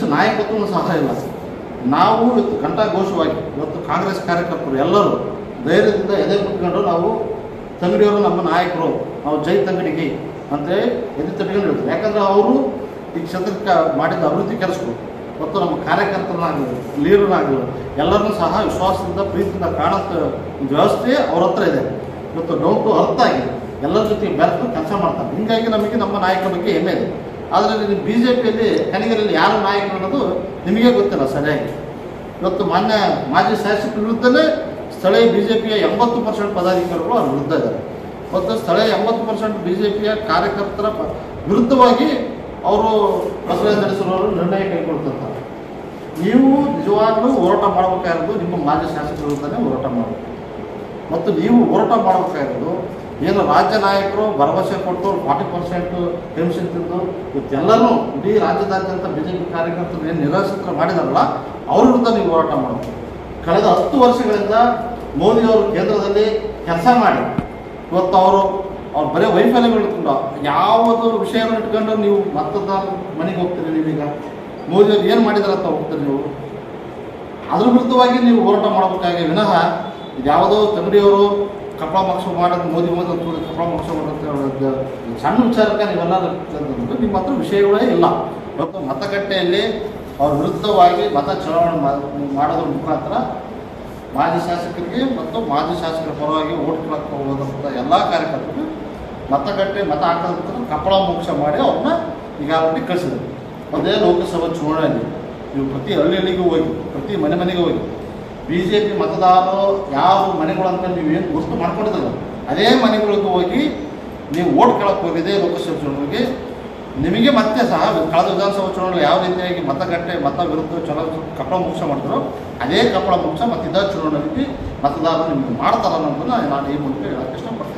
ನಾಯಕತ್ವವೂ ಸಹ ಇಲ್ಲ ನಾವು ಇವತ್ತು ಘಂಟಾಘೋಷವಾಗಿ ಇವತ್ತು ಕಾಂಗ್ರೆಸ್ ಕಾರ್ಯಕರ್ತರು ಎಲ್ಲರೂ ಧೈರ್ಯದಿಂದ ಎದೆ ಮುಟ್ಕೊಂಡು ನಾವು ತಂಗಡಿಯವರು ನಮ್ಮ ನಾಯಕರು ನಾವು ಜೈ ತಂಗಡಿಗೆ ಅಂತೇಳಿ ಎದೆ ತಟ್ಕೊಂಡು ಹೇಳ್ತಾರೆ ಯಾಕಂದರೆ ಅವರು ಈ ಕ್ಷೇತ್ರಕ್ಕೆ ಮಾಡಿದ ಅಭಿವೃದ್ಧಿ ಕೆಲಸಗಳು ಮತ್ತು ನಮ್ಮ ಕಾರ್ಯಕರ್ತರನ್ನಾಗಲಿ ಲೀಡರ್ನಾಗಲಿ ಎಲ್ಲರನ್ನೂ ಸಹ ವಿಶ್ವಾಸದಿಂದ ಪ್ರೀತಿಯಿಂದ ಕಾಣಂತ ಒಂದು ವ್ಯವಸ್ಥೆ ಅವ್ರ ಹತ್ರ ಇದೆ ಇವತ್ತು ಡೌನ್ ಟು ಅರ್ಥ ಆಗಿದೆ ಎಲ್ಲರ ಜೊತೆ ಬೆರೆತು ಕೆಲಸ ಮಾಡ್ತಾರೆ ಹೀಗಾಗಿ ನಮಗೆ ನಮ್ಮ ನಾಯಕರ ಬಗ್ಗೆ ಹೆಮ್ಮೆ ಇದೆ ಆದರೆ ನೀವು ಬಿ ಜೆ ಪಿಯಲ್ಲಿ ಕನಿಗರಲ್ಲಿ ಯಾರು ನಾಯಕರು ಅನ್ನೋದು ನಿಮಗೆ ಗೊತ್ತಿಲ್ಲ ಸರಿಯಾಗಿ ಇವತ್ತು ಮಾನ್ಯ ಮಾಜಿ ಶಾಸಕರ ವಿರುದ್ಧನೇ ಸ್ಥಳೀಯ ಬಿ ಜೆ ಪಿಯ ಎಂಬತ್ತು ಪರ್ಸೆಂಟ್ ಪದಾಧಿಕಾರಿಗಳು ಅವ್ರ ವಿರುದ್ಧ ಇದ್ದಾರೆ ಮತ್ತು ಸ್ಥಳೀಯ ಎಂಬತ್ತು ಪರ್ಸೆಂಟ್ ಬಿ ಜೆ ಪಿಯ ಕಾರ್ಯಕರ್ತರ ಪ- ವಿರುದ್ಧವಾಗಿ ಅವರು ಬಸವರಾಜ ನಡೆಸಿರೋರು ನಿರ್ಣಯ ಕೈಗೊಳ್ತಿರ್ತಾರೆ ನೀವು ನಿಜವಾಗ್ಲೂ ಹೋರಾಟ ಮಾಡಬೇಕಾಗಿರೋದು ನಿಮ್ಮ ಮಾಜಿ ಶಾಸಕರ ವಿರುದ್ಧನೇ ಹೋರಾಟ ಮಾಡಬೇಕು ಮತ್ತು ನೀವು ಹೋರಾಟ ಮಾಡಬೇಕಾಗಿರೋದು ಏನು ರಾಜ್ಯ ನಾಯಕರು ಭರವಸೆ ಕೊಟ್ಟು ಫಾರ್ಟಿ ಪರ್ಸೆಂಟ್ ಪೆನ್ಷನ್ ತಿಂದು ಇವತ್ತೆಲ್ಲನೂ ಇಡೀ ರಾಜ್ಯದಾದ್ಯಂತ ಬಿ ಜೆ ಪಿ ಕಾರ್ಯಕರ್ತರು ಏನು ನಿರಾಶ್ರಿತರ ಮಾಡಿದಾರಲ್ಲ ಅವ್ರ ವಿರುದ್ಧ ನೀವು ಹೋರಾಟ ಮಾಡಬೇಕು ಕಳೆದ ಹತ್ತು ವರ್ಷಗಳಿಂದ ಮೋದಿಯವರು ಕೇಂದ್ರದಲ್ಲಿ ಕೆಲಸ ಮಾಡಿ ಇವತ್ತು ಅವರು ಅವ್ರು ಬರೀ ವೈಫಲ್ಯಗಳು ಇಟ್ಕೊಂಡು ಯಾವುದು ವಿಷಯವನ್ನು ಇಟ್ಕೊಂಡು ನೀವು ಮತದಾರ ಮನೆಗೆ ಹೋಗ್ತೀರಿ ನೀವೀಗ ಮೋದಿಯವ್ರು ಏನು ಮಾಡಿದಾರೆ ಅಂತ ಹೋಗ್ತೀರಿ ನೀವು ಅದ್ರ ವಿರುದ್ಧವಾಗಿ ನೀವು ಹೋರಾಟ ಮಾಡಬೇಕಾಗಿ ವಿನಃ ಯಾವುದೋ ತಂಗಡಿಯವರು ಕಪ್ಪಳ ಮೋಕ್ಷ ಮಾಡೋದು ಮೋದಿ ಮೋದಿ ಅಂತ ಹೇಳಿ ಕಪ್ಪಳ ಮೋಕ್ಷ ಮಾಡೋದು ಹೇಳೋದು ಸಣ್ಣ ವಿಚಾರಕ್ಕೆ ನೀವೆಲ್ಲ ತಂದ್ರೆ ನಿಮ್ಮ ಹತ್ರ ವಿಷಯಗಳೇ ಇಲ್ಲ ಇವತ್ತು ಮತಗಟ್ಟೆಯಲ್ಲಿ ಅವ್ರ ವಿರುದ್ಧವಾಗಿ ಮತ ಚಲಾವಣೆ ಮಾ- ಮಾಡೋದ್ರ ಮುಖಾಂತರ ಮಾಜಿ ಶಾಸಕರಿಗೆ ಮತ್ತು ಮಾಜಿ ಶಾಸಕರ ಪರವಾಗಿ ಓಟ್ ಕೇಳಕ್ಕೆ ಹೋಗೋದಂಥ ಎಲ್ಲ ಕಾರ್ಯಕರ್ತರು ಮತಗಟ್ಟೆ ಮತ ಹಾಕೋದ್ರ ಕಪ್ಪಳ ಮೋಕ್ಷ ಮಾಡಿ ಅವ್ರನ್ನ ಈಗಾಗಲೇ ಕಳಿಸಿದ್ರು ಅದೇ ಲೋಕಸಭಾ ಚುನಾವಣೆಯಲ್ಲಿ ನೀವು ಪ್ರತಿ ಹಳ್ಳಿ ಹಳ್ಳಿಗೂ ಹೋಗಿ ಪ್ರತಿ ಮನೆ ಮನೆಗೆ ಹೋಗಿ ಬಿ ಜೆ ಪಿ ಮತದಾರರು ಯಾವ ಮನೆಗಳು ಅಂತ ನೀವು ಏನು ಗುರುತು ಮಾಡ್ಕೊಂಡಿದ್ರಲ್ಲ ಅದೇ ಮನೆಗಳಿಗೆ ಹೋಗಿ ನೀವು ಓಟ್ ಕೇಳಕ್ಕೆ ಹೋಗಿದೆ ಲೋಕಸಭಾ ಚುನಾವಣೆಗೆ ನಿಮಗೆ ಮತ್ತೆ ಸಹ ಕಳೆದ ವಿಧಾನಸಭಾ ಚುನಾವಣೆ ಯಾವ ರೀತಿಯಾಗಿ ಮತಗಟ್ಟೆ ಮತ ವಿರುದ್ಧ ಚುನಾವಣೆ ಕಪ್ಪಳ ಮೋಕ್ಷ ಮಾಡಿದ್ರು ಅದೇ ಕಪ್ಪಳ ಮೋಕ್ಷ ಮತ್ತು ಇದೇ ಚುನಾವಣೆಗೆ ಮತದಾರರು ನಿಮಗೆ ಮಾಡ್ತಾರ ಅನ್ನೋದನ್ನ ನಾನು ಈ ಮೂಲಕ ಹೇಳಕ್ಕೆ ಇಷ್ಟಪಡ್ತೀನಿ